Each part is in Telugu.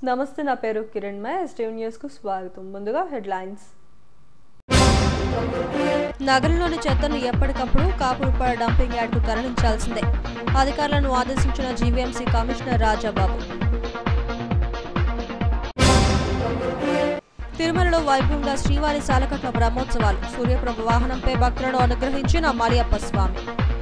నమస్తే నా పేరు కిరణ్ మై ఎస్టీవ్ న్యూస్కు స్వాగతం ముందుగా హెడ్లైన్స్ నగరంలోని చెత్తను ఎప్పటికప్పుడు కాపురుపాడ డంపింగ్ యార్డ్కు తరలించాల్సిందే అధికారులను ఆదేశించిన జీవీఎంసీ కమిషనర్ రాజాబాబు తిరుమలలో వైభవంగా శ్రీవారి సాలకట్ల బ్రహ్మోత్సవాలు సూర్యప్రభ వాహనంపై భక్తులను అనుగ్రహించిన మలియప్ప స్వామి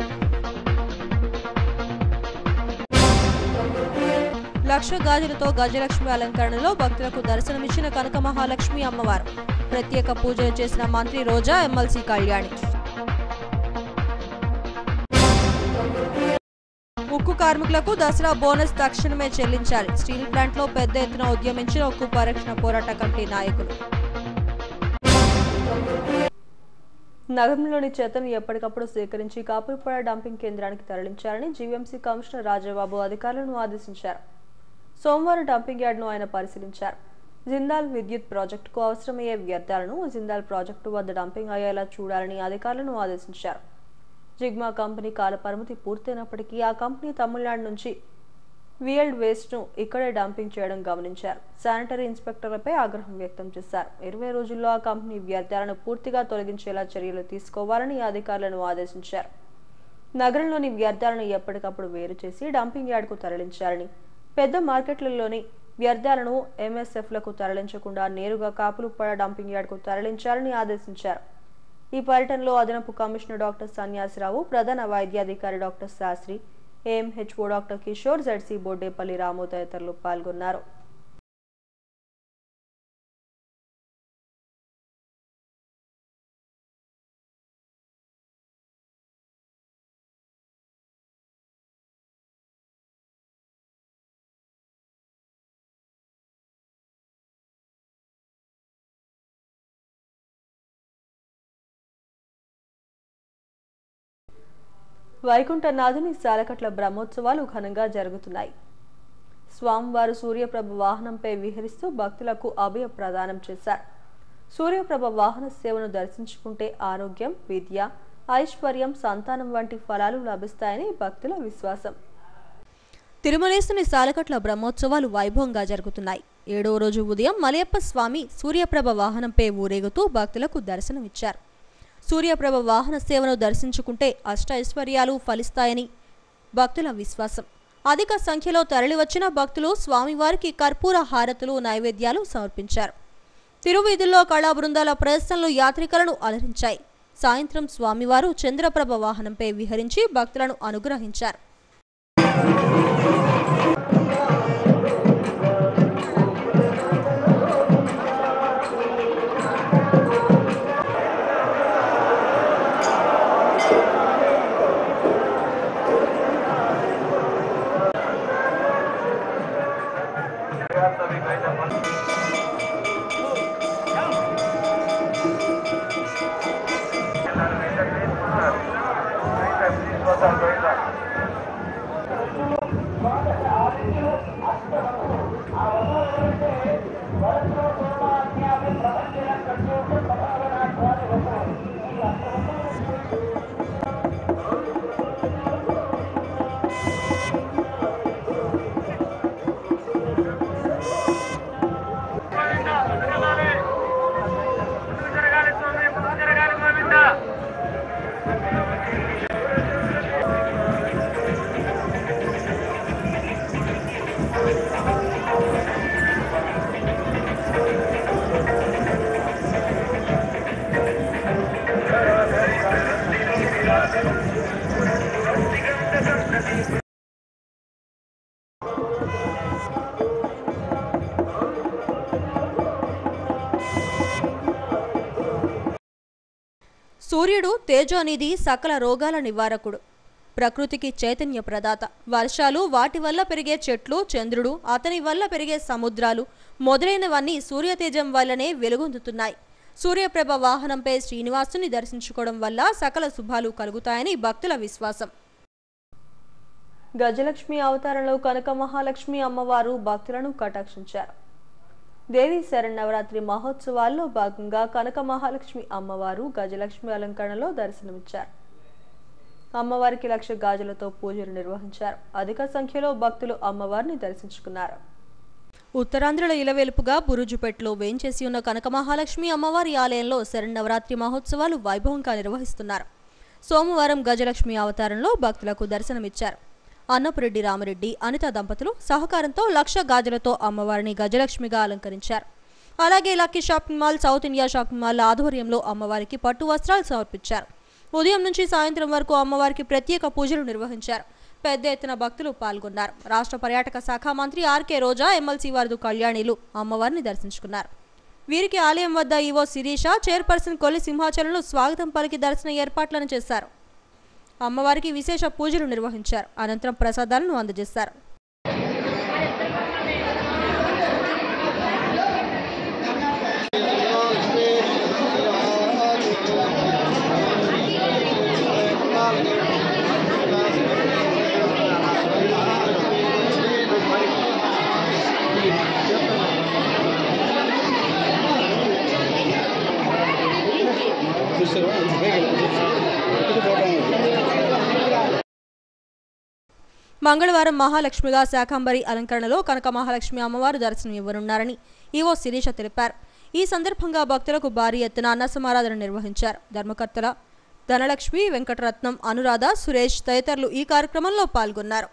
లక్ష గాజులతో గజలక్ష్మి అలంకరణలో భక్తులకు దర్శనమిచ్చిన కనక మహాలక్ష్మి అమ్మవారు ప్రత్యేక పూజలు చేసిన మంత్రి రోజా ఎమ్మెల్సీ కళ్యాణి ఉక్కు కార్మికులకు దసరా బోనస్ తక్షణమే చెల్లించాలి స్టీల్ ప్లాంట్ లో పెద్ద ఎత్తున ఉద్యమించిన ఉక్కు పరిరక్షణ పోరాట కమిటీ నాయకులు నగరంలోని చెత్తను ఎప్పటికప్పుడు సేకరించి కాపురపాడ డంపింగ్ కేంద్రానికి తరలించాలని జీవీఎంసీ కమిషనర్ రాజాబాబు అధికారులను ఆదేశించారు సోమవారం డంపింగ్ యార్డ్ను ఆయన పరిశీలించారు జిందాల్ విద్యుత్ ప్రాజెక్టుకు అవసరమయ్యే వ్యర్థాలను జిందాల్ ప్రాజెక్టు వద్ద డంపింగ్ అయ్యేలా చూడాలని అధికారులను ఆదేశించారు జిగ్మా కంపెనీ కాల పరిమితి పూర్తయినప్పటికీ ఆ కంపెనీ తమిళనాడు నుంచి వియల్డ్ వేస్ట్ను ఇక్కడే డంపింగ్ చేయడం గమనించారు శానిటరీ ఇన్స్పెక్టర్లపై ఆగ్రహం వ్యక్తం చేశారు ఇరవై రోజుల్లో ఆ కంపెనీ వ్యర్థాలను పూర్తిగా తొలగించేలా చర్యలు తీసుకోవాలని అధికారులను ఆదేశించారు నగరంలోని వ్యర్థాలను ఎప్పటికప్పుడు వేరు చేసి డంపింగ్ యార్డ్కు తరలించాలని పెద్ద మార్కెట్లలోని వ్యర్థాలను ఎంఎస్ఎఫ్లకు తరలించకుండా నేరుగా కాపులుప్పడ డంపింగ్ యార్డ్కు తరలించాలని ఆదేశించారు ఈ పర్యటనలో అదనపు కమిషనర్ డాక్టర్ సన్యాసిరావు ప్రధాన వైద్యాధికారి doctor Shastri AMHO doctor Kishore ZC Bordepalli Ramu తదితరులు పాల్గొన్నారు వైకుంఠనాథుని సాలకట్ల బ్రహ్మోత్సవాలు ఘనంగా జరుగుతున్నాయి స్వామివారు సూర్యప్రభ వాహనంపై విహరిస్తూ భక్తులకు అభయ ప్రదానం చేశారు సూర్యప్రభ వాహన సేవను దర్శించుకుంటే ఆరోగ్యం విద్య ఐశ్వర్యం సంతానం వంటి ఫలాలు లభిస్తాయని భక్తుల విశ్వాసం తిరుమలేసుని సాలకట్ల బ్రహ్మోత్సవాలు వైభవంగా జరుగుతున్నాయి ఏడవ రోజు ఉదయం మలయప్ప స్వామి సూర్యప్రభ వాహనంపై ఊరేగుతూ భక్తులకు దర్శనమిచ్చారు సూర్యప్రభ వాహన సేవను దర్శించుకుంటే అష్ట ఐశ్వర్యాలు ఫలిస్తాయని భక్తుల విశ్వాసం అధిక సంఖ్యలో తరలివచ్చిన భక్తులు స్వామివారికి కర్పూర హారతులు నైవేద్యాలు సమర్పించారు తిరువీధుల్లో కళా బృందాల ప్రదర్శనలు యాత్రికులను అలరించాయి సాయంత్రం స్వామివారు చంద్రప్రభ వాహనంపై విహరించి భక్తులను అనుగ్రహించారు సూర్యుడు తేజోనిధి సకల రోగాల నివారకుడు ప్రకృతికి చైతన్య ప్రదాత వర్షాలు వాటి వల్ల పెరిగే చెట్లు చంద్రుడు అతని వల్ల పెరిగే సముద్రాలు మొదలైనవన్నీ సూర్యతేజం వల్లనే వెలుగొందుతున్నాయి సూర్యప్రభ వాహనంపై శ్రీనివాసుని దర్శించుకోవడం వల్ల సకల శుభాలు కలుగుతాయని భక్తుల విశ్వాసం గజలక్ష్మి అవతారంలో కనక మహాలక్ష్మి అమ్మవారు భక్తులను కటాక్షించారు దేవి శరణవరాత్రి మహోత్సవాల్లో భాగంగా కనక మహాలక్ష్మి అమ్మవారు గజలక్ష్మి అలంకరణలో దర్శనమిచ్చారు అమ్మవారికి లక్ష గాజులతో పూజలు నిర్వహించారు అధిక సంఖ్యలో భక్తులు అమ్మవారిని దర్శించుకున్నారు ఉత్తరాంధ్రలో ఇలవేలుపుగా బురుజుపేటలో వేంచేసి ఉన్న కనక మహాలక్ష్మి అమ్మవారి ఆలయంలో శరన్నవరాత్రి మహోత్సవాలు వైభవంగా నిర్వహిస్తున్నారు సోమవారం గజలక్ష్మి అవతారంలో భక్తులకు దర్శనమిచ్చారు అన్నపురెడ్డి రామరెడ్డి అనిత దంపతులు సహకారంతో లక్ష గాజులతో అమ్మవారిని గజలక్ష్మిగా అలంకరించారు అలాగే lucky shopping mall south India shopping mall ఆధ్వర్యంలో అమ్మవారికి పట్టు వస్త్రాలు సమర్పించారు ఉదయం నుంచి సాయంత్రం వరకు అమ్మవారికి ప్రత్యేక పూజలు నిర్వహించారు పెద్ద ఎత్తున భక్తులు పాల్గొన్నారు రాష్ట్ర పర్యాటక శాఖ మంత్రి ఆర్కే రోజా ఎమ్మెల్సీ వారిదు కళ్యాణిలు అమ్మవారిని దర్శించుకున్నారు వీరికి ఆలయం వద్ద ఈవో శిరీష చైర్పర్సన్ కొల్లి సింహాచలంలో స్వాగతం పలికి దర్శన ఏర్పాట్లను చేశారు అమ్మవారికి విశేష పూజలు నిర్వహించారు అనంతరం ప్రసాదాలను అందజేశారు మంగళవారం మహాలక్ష్మిగా శాకంబరి అలంకరణలో కనక మహాలక్ష్మి అమ్మవారు దర్శనం ఇవ్వనున్నారని ఈవో శిరీష తెలిపారు ఈ సందర్భంగా భక్తులకు భారీ ఎత్తున అన్న సమారాధన నిర్వహించారు ధర్మకర్తల ధనలక్ష్మి వెంకటరత్నం అనురాధ సురేష్ తదితరులు ఈ కార్యక్రమంలో పాల్గొన్నారు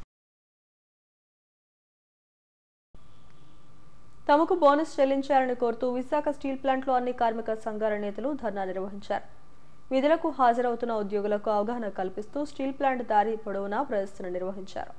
తమకు బోనస్ చెల్లించాలని కోరుతూ విశాఖ స్టీల్ ప్లాంట్లో అన్ని కార్మిక సంఘాల నేతలు ధర్నా నిర్వహించారు విధులకు హాజరవుతున్న ఉద్యోగులకు అవగాహన కల్పిస్తూ స్టీల్ ప్లాంట్ దారి పొడవునా ప్రదర్శన నిర్వహించారు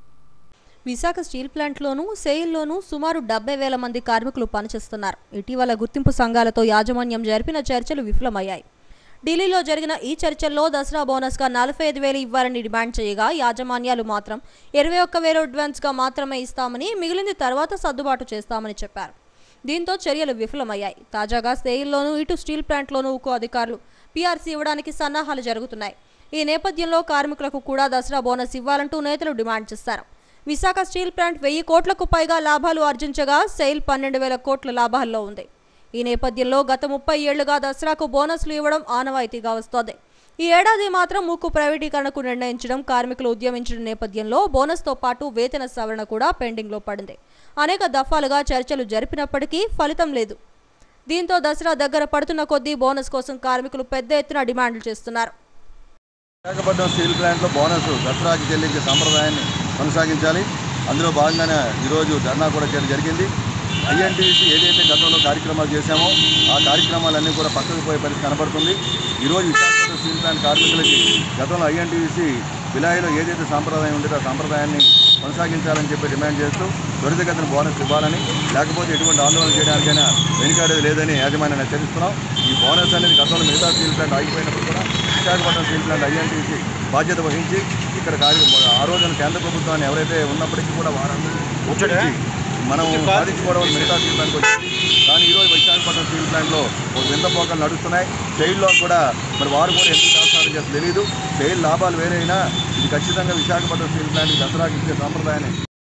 విశాఖ స్టీల్ ప్లాంట్లోనూ సెయిల్లోనూ సుమారు డెబ్బై వేల మంది కార్మికులు పనిచేస్తున్నారు ఇటీవల గుర్తింపు సంఘాలతో యాజమాన్యం జరిపిన చర్చలు విఫలమయ్యాయి ఢిల్లీలో జరిగిన ఈ చర్చల్లో దసరా బోనస్గా నలభై ఐదు వేలు ఇవ్వాలని డిమాండ్ చేయగా యాజమాన్యాలు మాత్రం ఇరవై ఒక్క వేలు అడ్వాన్స్గా మాత్రమే ఇస్తామని మిగిలింది తర్వాత సర్దుబాటు చేస్తామని చెప్పారు దీంతో చర్యలు విఫలమయ్యాయి తాజాగా సెయిల్లోనూ ఇటు స్టీల్ ప్లాంట్లోనూ ఉక్కు అధికారులు పీఆర్సీ ఇవ్వడానికి సన్నాహాలు జరుగుతున్నాయి ఈ నేపథ్యంలో కార్మికులకు కూడా దసరా బోనస్ ఇవ్వాలంటూ నేతలు డిమాండ్ చేశారు విశాఖ స్టీల్ ప్లాంట్ వెయ్యి కోట్లకు పైగా లాభాలు ఆర్జించగా సెయిల్ పన్నెండు వేల కోట్ల లాభాల్లో ఉంది ఈ నేపథ్యంలో గత ముప్పై ఏళ్లుగా దసరాకు బోనస్లు ఇవ్వడం ఆనవాయితీగా వస్తోంది ఈ ఏడాది మాత్రం ముక్కు ప్రైవేటీకరణకు నిర్ణయించడం కార్మికులు ఉద్యమించిన నేపథ్యంలో బోనస్తో పాటు వేతన సవరణ కూడా పెండింగ్లో పడింది అనేక దఫాలుగా చర్చలు జరిపినప్పటికీ ఫలితం లేదు దీంతో దసరా దగ్గర పడుతున్న కొద్దీ బోనస్ కోసం కార్మికులు పెద్ద ఎత్తున డిమాండ్లు చేస్తున్నారు విశాఖపట్నం స్టీల్ ప్లాంట్లో బోనస్ దసరాకి చెల్లించే సాంప్రదాయాన్ని కొనసాగించాలి అందులో భాగంగానే ఈరోజు ధర్నా కూడా చేయడం జరిగింది ఐఎన్టీసీ ఏదైతే గతంలో కార్యక్రమాలు చేశామో ఆ కార్యక్రమాలన్నీ కూడా పక్కకు పోయే పరిస్థితి కనబడుతుంది ఈరోజు విశాఖపట్నం స్టీల్ ప్లాంట్ కార్మికులకి గతంలో ఐఎన్టీసీ విలాయిలో ఏదైతే సాంప్రదాయం ఉండేదో ఆ సాంప్రదాయాన్ని కొనసాగించాలని చెప్పి డిమాండ్ చేస్తూ త్వరితగతిన బోనస్ ఇవ్వాలని లేకపోతే ఎటువంటి ఆందోళన చేయడానికైనా వెనుకాడేది లేదని యాజమాన్యాన్ని హెచ్చరిస్తున్నాం ఈ బోనస్ అనేది గతంలో మిగతా స్టీల్ ప్లాంట్ ఆగిపోయినప్పుడు కూడా విశాఖపట్నం స్టీల్ ప్లాంట్ ఐఎన్టీసీ బాధ్యత వహించి ఇక్కడ కార్య ఆ రోజున కేంద్ర ప్రభుత్వాన్ని ఎవరైతే ఉన్నప్పటికీ కూడా వారందరూ ఒప్పించి మనం సాధించుకోవడం వల్ల మిగతా స్టీల్ ప్లాంట్ వచ్చింది కానీ ఈరోజు విశాఖపట్నం స్టీల్ ప్లాంట్లో ఒక వింత పోకలు నడుస్తున్నాయి సెయిల్లో కూడా మరి వారు కూడా ఎందుకు చేస్తారని చెప్పి తెలియదు సెయిల్ లాభాలు వేరైనా ఇది ఖచ్చితంగా విశాఖపట్నం స్టీల్ ప్లాంట్ దసరాకి ఇచ్చే సాంప్రదాయాన్ని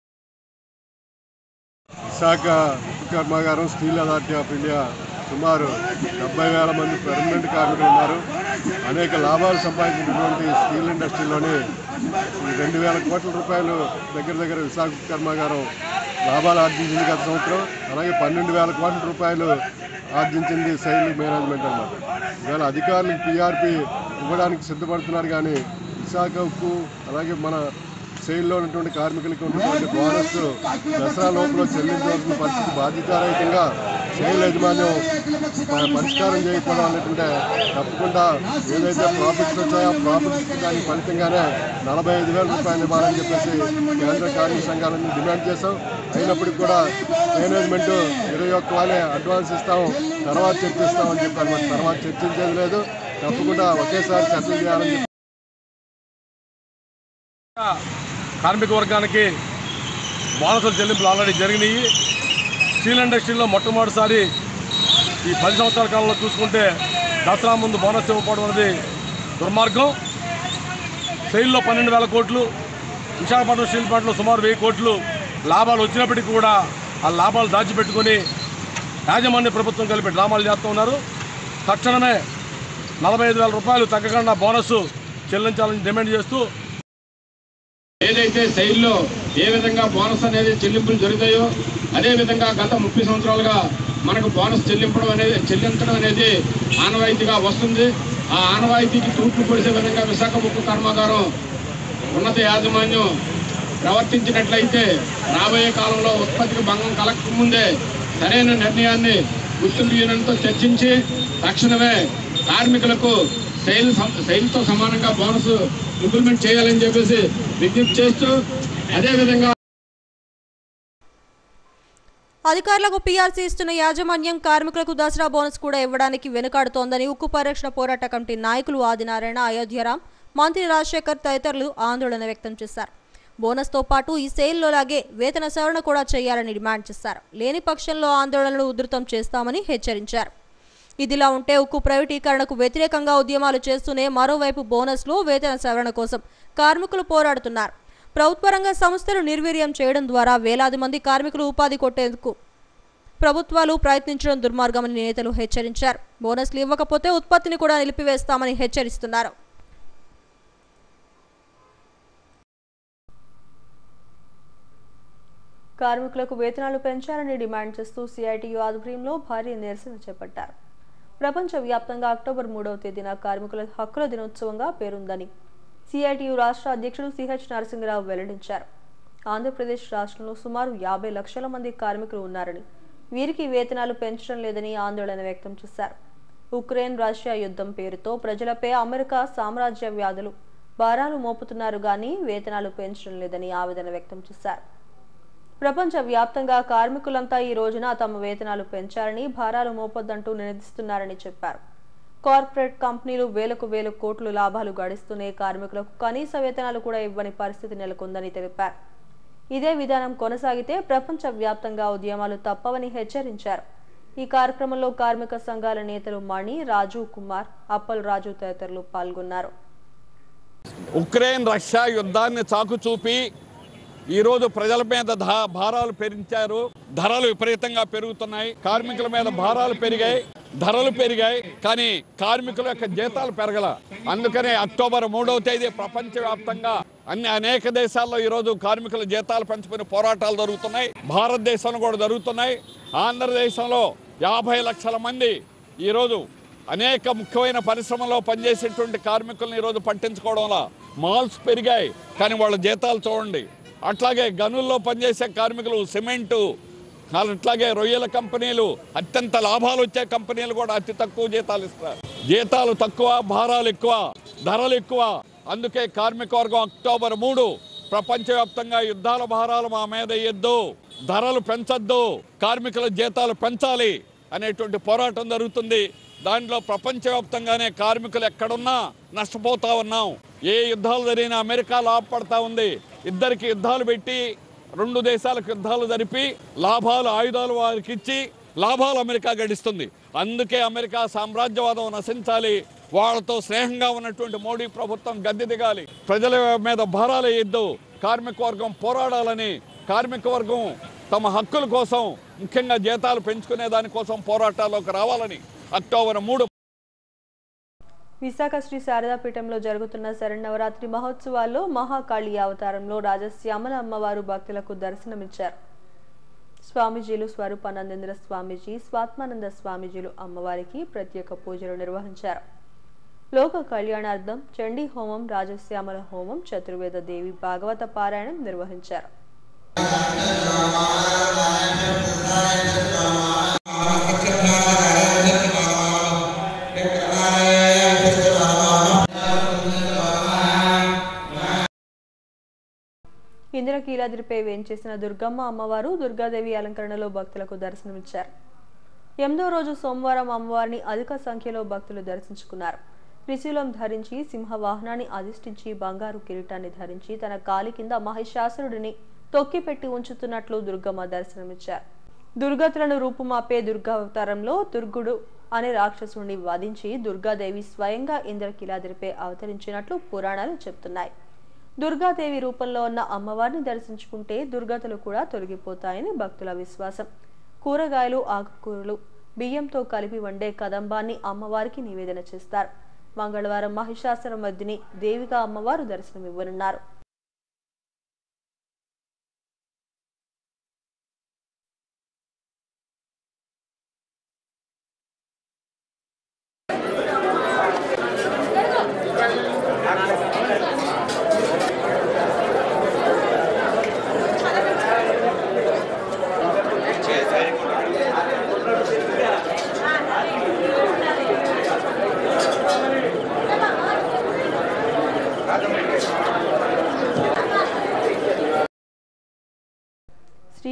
విశాఖ ఉక్కు కర్మాగారం స్టీల్ అథారిటీ ఆఫ్ ఇండియా సుమారు డెబ్బై వేల మంది పర్మనెంట్ కార్మికులు ఉన్నారు అనేక లాభాలు సంపాదించినటువంటి స్టీల్ ఇండస్ట్రీలోని ఈ రెండు వేల కోట్ల రూపాయలు దగ్గర దగ్గర విశాఖ ఉక్కు కర్మాగారం లాభాలు ఆర్జించింది గత సంవత్సరం అలాగే పన్నెండు వేల కోట్ల రూపాయలు ఆర్జించింది శైలి మేనేజ్మెంట్ అన్నమాట ఇవాళ అధికారులకు పీఆర్పీ ఇవ్వడానికి సిద్ధపడుతున్నారు కానీ విశాఖ ఉక్కు అలాగే మన సెయిల్లో ఉన్నటువంటి కార్మికులకు ఉన్నటువంటి బోనస్ దసరా లోపల చెల్లించవలసిన పరిస్థితి బాధ్యతారహితంగా సెయిల్ యాజమాన్యం ప- పరిష్కారం చేయకపోవడం అనేటువంటి తప్పకుండా ఏదైతే ప్రాఫిట్స్ వచ్చాయో ఆ ప్రాఫిట్స్ దానికి ఫలితంగానే నలభై ఐదు వేల రూపాయలు ఇవ్వాలని చెప్పేసి కేంద్ర కార్మిక సంఘాలను డిమాండ్ చేశాం అయినప్పటికీ కూడా మేనేజ్మెంట్ ఇరవై ఒక్క వాళ్ళే అడ్వాన్స్ ఇస్తాం తర్వాత చర్చిస్తామని చెప్పారు మరి తర్వాత చర్చించేది లేదు తప్పకుండా ఒకేసారి సెటిల్ చేయాలని చెప్పి కార్మిక వర్గానికి బోనసుల చెల్లింపులు ఆల్రెడీ జరిగినాయి స్టీల్ ఇండస్ట్రీలో మొట్టమొదటిసారి ఈ పది సంవత్సరాల కాలంలో చూసుకుంటే దసరా ముందు బోనస్ ఇవ్వకపోవడం అనేది దుర్మార్గం సెయిల్లో పన్నెండు వేల కోట్లు విశాఖపట్నం స్టీల్ ప్లాంట్లో సుమారు వెయ్యి కోట్లు లాభాలు వచ్చినప్పటికీ కూడా ఆ లాభాలు దాచిపెట్టుకొని యాజమాన్య ప్రభుత్వం కలిపి డ్రామాలు చేస్తూ ఉన్నారు తక్షణమే నలభై ఐదు వేల రూపాయలు తగ్గకుండా బోనస్ చెల్లించాలని డిమాండ్ చేస్తూ ఏదైతే శైలిలో ఏ విధంగా బోనస్ అనేది చెల్లింపులు జరుగుతాయో అదే విధంగా గత ముప్పై సంవత్సరాలుగా మనకు బోనస్ చెల్లింపడం అనేది చెల్లించడం అనేది ఆనవాయితీగా వస్తుంది ఆ ఆనవాయితీకి తూట్లు పొడిసే విధంగా విశాఖ ముక్కు కర్మాగారం ఉన్నత యాజమాన్యం ప్రవర్తించినట్లయితే రాబోయే కాలంలో ఉత్పత్తికి భంగం కలగకముందే సరైన నిర్ణయాన్ని గుర్తింపు యూనియన్తో చర్చించి తక్షణమే కార్మికులకు శైలి శైలితో సమానంగా బోనస్ ఇంప్లిమెంట్ చేయాలని చెప్పేసి విజ్ఞప్తి చేస్తూ అదేవిధంగా అధికారులకు పీఆర్సీ ఇస్తున్న యాజమాన్యం కార్మికులకు దసరా బోనస్ కూడా ఇవ్వడానికి వెనుకాడుతోందని ఉక్కు పరిరక్షణ పోరాట కమిటీ నాయకులు ఆదినారాయణ అయోధ్యరాం మంత్రి రాజశేఖర్ తదితరులు ఆందోళన వ్యక్తం చేశారు బోనస్తో పాటు ఈ సేల్లో లాగే వేతన సవరణ కూడా చేయాలని డిమాండ్ చేశారు లేని పక్షంలో ఆందోళనలు ఉధృతం చేస్తామని హెచ్చరించారు ఇదిలా ఉంటే ఉక్కు ప్రైవేటీకరణకు వ్యతిరేకంగా ఉద్యమాలు చేస్తూనే మరోవైపు బోనస్లో వేతన సవరణ కోసం కార్మికులు పోరాడుతున్నారు ప్రభుత్వ రంగ సంస్థలు నిర్వీర్యం చేయడం ద్వారా వేలాది మంది కార్మికులు ఉపాధి కొట్టేందుకు ప్రభుత్వాలు ప్రయత్నించడం దుర్మార్గమని నేతలు హెచ్చరించారు బోనస్లు ఇవ్వకపోతే ఉత్పత్తిని కూడా నిలిపివేస్తామని హెచ్చరిస్తున్నారు కార్మికులకు వేతనాలు పెంచాలని డిమాండ్ చేస్తూ సిఐటియు ఆధ్వర్యంలో భారీ నిరసన చేపట్టారు ప్రపంచవ్యాప్తంగా అక్టోబర్ మూడవ తేదీన కార్మికుల హక్కుల దినోత్సవంగా పేరుందని సిఐటియు రాష్ట్ర అధ్యక్షుడు సిహెచ్ నరసింహరావు వెల్లడించారు ఆంధ్రప్రదేశ్ రాష్ట్రంలో సుమారు యాభై లక్షల మంది కార్మికులు ఉన్నారని వీరికి వేతనాలు పెంచడం లేదని ఆందోళన వ్యక్తం చేశారు ఉక్రెయిన్ రష్యా యుద్ధం పేరుతో ప్రజలపై అమెరికా సామ్రాజ్య వ్యాధులు భారాలు మోపుతున్నారు గానీ వేతనాలు పెంచడం లేదని ఆవేదన వ్యక్తం చేశారు ప్రపంచ వ్యాప్తంగా కార్మికులంతా ఈ రోజున తమ వేతనాలు పెంచాలని భారాలు మోపొద్దంటూ నినదిస్తున్నారని చెప్పారు కార్పొరేట్ కంపెనీలు వేలకు వేల కోట్లు లాభాలు గడిస్తూనే కార్మికులకు కనీస వేతనాలు కూడా ఇవ్వని పరిస్థితి నెలకొందని తెలిపారు ఇదే విధానం కొనసాగితే ప్రపంచ వ్యాప్తంగా ఉద్యమాలు తప్పవని హెచ్చరించారు ఈ కార్యక్రమంలో కార్మిక సంఘాల నేతలు మణి రాజు కుమార్ అప్పల్ రాజు తదితరులు పాల్గొన్నారు ఉక్రెయిన్ రష్యా యుద్ధాన్ని చాకు చూపి ఈరోజు ప్రజల మీద ధా- భారాలు పెంచారు ధరలు విపరీతంగా పెరుగుతున్నాయి కార్మికుల మీద భారాలు పెరిగాయి ధరలు పెరిగాయి కానీ కార్మికుల యొక్క జీతాలు పెరగల అందుకనే అక్టోబర్ మూడవ తేదీ ప్రపంచవ్యాప్తంగా అన్ని అనేక దేశాల్లో ఈరోజు కార్మికుల జీతాలు పెంచుకునే పోరాటాలు జరుగుతున్నాయి భారతదేశంలో కూడా జరుగుతున్నాయి ఆంధ్రదేశంలో యాభై లక్షల మంది ఈరోజు అనేక ముఖ్యమైన పరిశ్రమలో పనిచేసేటువంటి కార్మికులను ఈరోజు పట్టించుకోవడంలో మాల్స్ పెరిగాయి కానీ వాళ్ళ జీతాలు చూడండి అట్లాగే గనుల్లో పనిచేసే కార్మికులు సిమెంటు అట్లాగే రొయ్యల కంపెనీలు అత్యంత లాభాలు వచ్చే కంపెనీలు కూడా అతి తక్కువ జీతాలు ఇస్తారు జీతాలు తక్కువ భారాలు ఎక్కువ ధరలు ఎక్కువ అందుకే కార్మిక వర్గం అక్టోబర్ మూడు ప్రపంచవ్యాప్తంగా యుద్ధాల భారాలు మా మీద వేయొద్దు ధరలు పెంచొద్దు కార్మికుల జీతాలు పెంచాలి అనేటువంటి పోరాటం జరుగుతుంది దాంట్లో ప్రపంచవ్యాప్తంగానే కార్మికులు ఎక్కడున్నా నష్టపోతా ఉన్నాం ఏ యుద్ధాలు జరిగినా అమెరికా లాభపడతా ఉంది ఇద్దరికి యుద్ధాలు పెట్టి రెండు దేశాలకు యుద్ధాలు జరిపి లాభాలు ఆయుధాలు వారికి ఇచ్చి లాభాలు అమెరికా గడిస్తుంది అందుకే అమెరికా సామ్రాజ్యవాదం నశించాలి వాళ్ళతో స్నేహంగా ఉన్నటువంటి మోడీ ప్రభుత్వం గద్దె దిగాలి ప్రజల మీద భారాలు వేయద్దు కార్మిక వర్గం పోరాడాలని కార్మిక వర్గం తమ హక్కుల కోసం ముఖ్యంగా జీతాలు పెంచుకునే దానికోసం పోరాటాల్లోకి రావాలని అక్టోబర్ మూడు విశాఖ శ్రీ శారదాపీఠంలో జరుగుతున్న శరణవరాత్రి మహోత్సవాల్లో మహాకాళి అవతారంలో రాజశ్యామల అమ్మవారు భక్తులకు దర్శనమిచ్చారు స్వామీజీలు స్వరూపానందేంద్ర స్వామీజీ స్వాత్మానంద స్వామీజీలు అమ్మవారికి ప్రత్యేక పూజలు నిర్వహించారు లోక కళ్యాణార్థం చండీ హోమం రాజశ్యామల హోమం చతుర్వేద దేవి భాగవత పారాయణం నిర్వహించారు ఇంద్రకీలాద్రిపై వేంచేసిన దుర్గమ్మ అమ్మవారు దుర్గాదేవి అలంకరణలో భక్తులకు దర్శనమిచ్చారు ఎనిమిదో రోజు సోమవారం అమ్మవారిని అధిక సంఖ్యలో భక్తులు దర్శించుకున్నారు త్రిశూలం ధరించి సింహ వాహనాన్ని అధిష్ఠించి బంగారు కిరీటాన్ని ధరించి తన కాలి కింద మహిషాసురుడిని తొక్కిపెట్టి ఉంచుతున్నట్లు దుర్గమ్మ దర్శనమిచ్చారు దుర్గతులను రూపుమాపే దుర్గావతారంలో దుర్గుడు అనే రాక్షసుడిని వధించి దుర్గాదేవి స్వయంగా ఇంద్రకీలాద్రిపై అవతరించినట్లు పురాణాలు చెప్తున్నాయి దుర్గాదేవి రూపంలో ఉన్న అమ్మవారిని దర్శించుకుంటే దుర్గతులు కూడా తొలగిపోతాయని భక్తుల విశ్వాసం కూరగాయలు ఆకుకూరలు బియ్యంతో కలిపి వండే కదంబాన్ని అమ్మవారికి నివేదన చేస్తారు మంగళవారం మహిషాసుర మధ్యని దేవిగా అమ్మవారు దర్శనమివ్వనున్నారు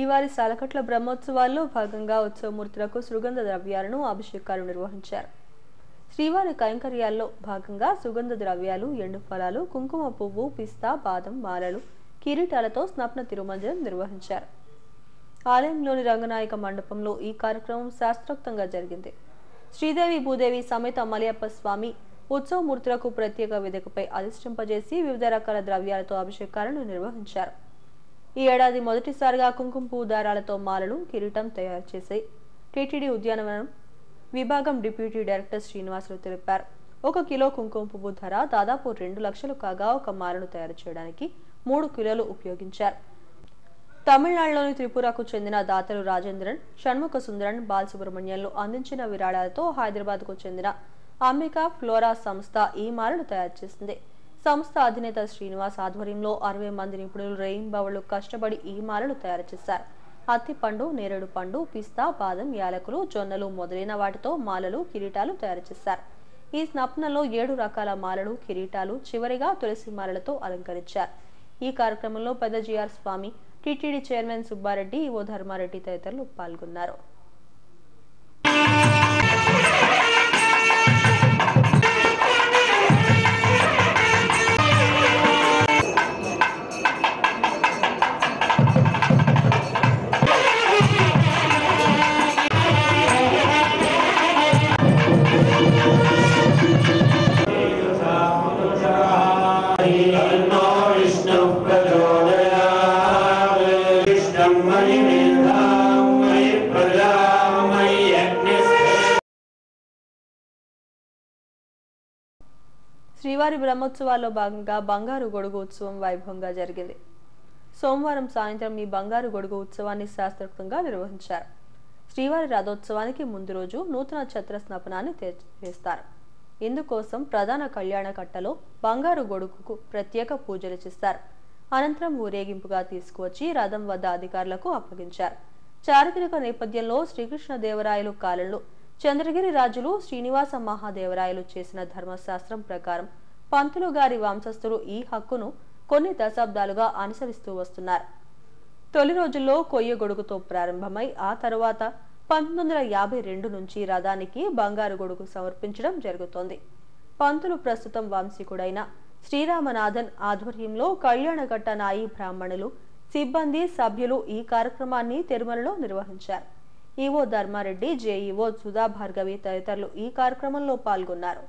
శ్రీవారి సాలకట్ల బ్రహ్మోత్సవాల్లో భాగంగా ఉత్సవమూర్తులకు సుగంధ ద్రవ్యాలను అభిషేకాలు నిర్వహించారు శ్రీవారి కైంకర్యాల్లో భాగంగా సుగంధ ద్రవ్యాలు ఎండు ఫలాలు కుంకుమ పువ్వు పిస్తా బాదం మాలలు కిరీటాలతో స్నప్న తిరుమంజనం నిర్వహించారు ఆలయంలోని రంగనాయక మండపంలో ఈ కార్యక్రమం శాస్త్రోక్తంగా జరిగింది శ్రీదేవి భూదేవి సమేత మలయప్ప స్వామి ఉత్సవమూర్తులకు ప్రత్యేక వేదికపై అధిష్టింపజేసి వివిధ రకాల ద్రవ్యాలతో అభిషేకాలను నిర్వహించారు ఈ ఏడాది మొదటిసారిగా కుంకుమ పువ్వు దారాలతో మాలలు కిరీటం తయారు చేసి టీటీడీ ఉద్యానవనం విభాగం డిప్యూటీ డైరెక్టర్ శ్రీనివాసులు తెలిపారు ఒక కిలో కుంకుమ పువ్వు ధర దాదాపు రెండు లక్షలు కాగా ఒక మాలను తయారు చేయడానికి మూడు కిలోలు ఉపయోగించారు తమిళనాడులోని త్రిపురకు చెందిన దాతలు రాజేంద్రన్ షణ్ముఖ సుందరన్ బాలసుబ్రహ్మణ్యంలు అందించిన విరాళాలతో హైదరాబాద్కు చెందిన అంబికా ఫ్లోరా సంస్థ ఈ మాలను తయారు చేసింది సంస్థ అధినేత శ్రీనివాస్ ఆధ్వర్యంలో అరవై మంది నిపుణులు రేయింబవళ్లు కష్టపడి ఈ మాలను తయారు చేశారు అత్తిపండు నేరేడు పండు పిస్తా బాదం యాలకులు జొన్నలు మొదలైన వాటితో మాలలు కిరీటాలు తయారు చేశారు ఈ స్నప్నంలో ఏడు రకాల మాలలు కిరీటాలు చివరిగా తులసి మాలలతో అలంకరించారు ఈ కార్యక్రమంలో పెద్ద జిఆర్ స్వామి టీటీడీ చైర్మన్ సుబ్బారెడ్డి ఓ ధర్మారెడ్డి తదితరులు పాల్గొన్నారు శ్రీవారి బ్రహ్మోత్సవాల్లో భాగంగా బంగారు గొడుగు ఉత్సవం వైభవంగా జరిగింది సోమవారం సాయంత్రం ఈ బంగారు గొడుగు ఉత్సవాన్ని శాస్త్రోక్తంగా నిర్వహించారు శ్రీవారి రథోత్సవానికి ముందు రోజు నూతన ఛత్ర స్నపనాన్ని తే- వేస్తారు ఇందుకోసం ప్రధాన కళ్యాణ కట్టలో బంగారు గొడుగుకు ప్రత్యేక పూజలు చేస్తారు అనంతరం ఊరేగింపుగా తీసుకువచ్చి రథం వద్ద అధికారులకు అప్పగించారు చారిత్రక నేపథ్యంలో శ్రీకృష్ణదేవరాయలు కాలంలో చంద్రగిరి రాజులు శ్రీనివాస మహాదేవరాయలు చేసిన ధర్మశాస్త్రం ప్రకారం పంతులు గారి వంశస్థులు ఈ హక్కును కొన్ని దశాబ్దాలుగా అనుసరిస్తూ వస్తున్నారు తొలి రోజుల్లో కొయ్య గొడుగుతో ప్రారంభమై ఆ తరువాత పంతొమ్మిది వందల యాభై రెండు నుంచి రథానికి బంగారు గొడుగు సమర్పించడం జరుగుతోంది పంతులు ప్రస్తుతం వంశీకుడైన శ్రీరామనాథన్ ఆధ్వర్యంలో కళ్యాణఘట్ట నాయి బ్రాహ్మణులు సిబ్బంది సభ్యులు ఈ కార్యక్రమాన్ని తిరుమలలో నిర్వహించారు ఈవో ధర్మారెడ్డి జేఈఓ సుధా భార్గవి తదితరులు ఈ కార్యక్రమంలో పాల్గొన్నారు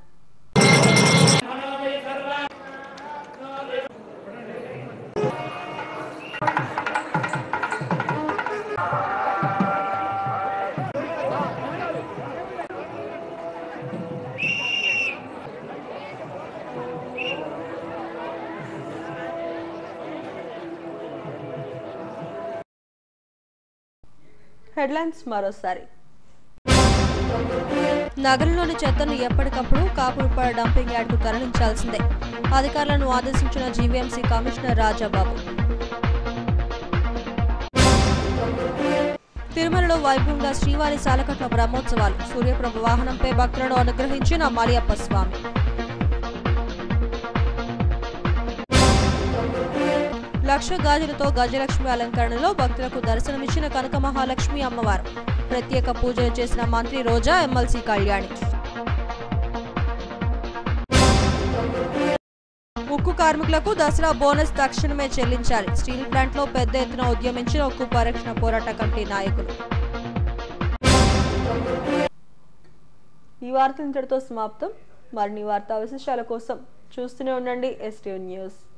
హెడ్లైన్స్ మరోసారి నగరంలోని చెత్తను ఎప్పటికప్పుడు కాపురుపాడ డంపింగ్ యార్డ్కు తరలించాల్సిందే అధికారులను ఆదేశించిన జీవీఎంసీ కమిషనర్ రాజాబాబు తిరుమలలో వైభవంగా శ్రీవారి సాలకట్ల బ్రహ్మోత్సవాలు సూర్యప్రభ వాహనంపై భక్తులను అనుగ్రహించిన మలియప్ప స్వామి లక్ష గాజులతో గజలక్ష్మి అలంకరణలో భక్తులకు దర్శనమిచ్చిన కనక మహాలక్ష్మి అమ్మవారు ప్రత్యేక పూజలు చేసిన మంత్రి రోజా ఎమ్మెల్సీ కళ్యాణి ఉక్కు కార్మికులకు దసరా బోనస్ తక్షణమే చెల్లించాలి స్టీల్ ప్లాంట్లో పెద్ద ఎత్తున ఉద్యమించిన ఉక్కు పరిరక్షణ పోరాట కమిటీ నాయకులు ఈ వార్త ఇంతటితో సమాప్తం మరిన్ని వార్తా విశేషాల కోసం చూస్తూనే ఉండండి ఎస్టీవ్ న్యూస్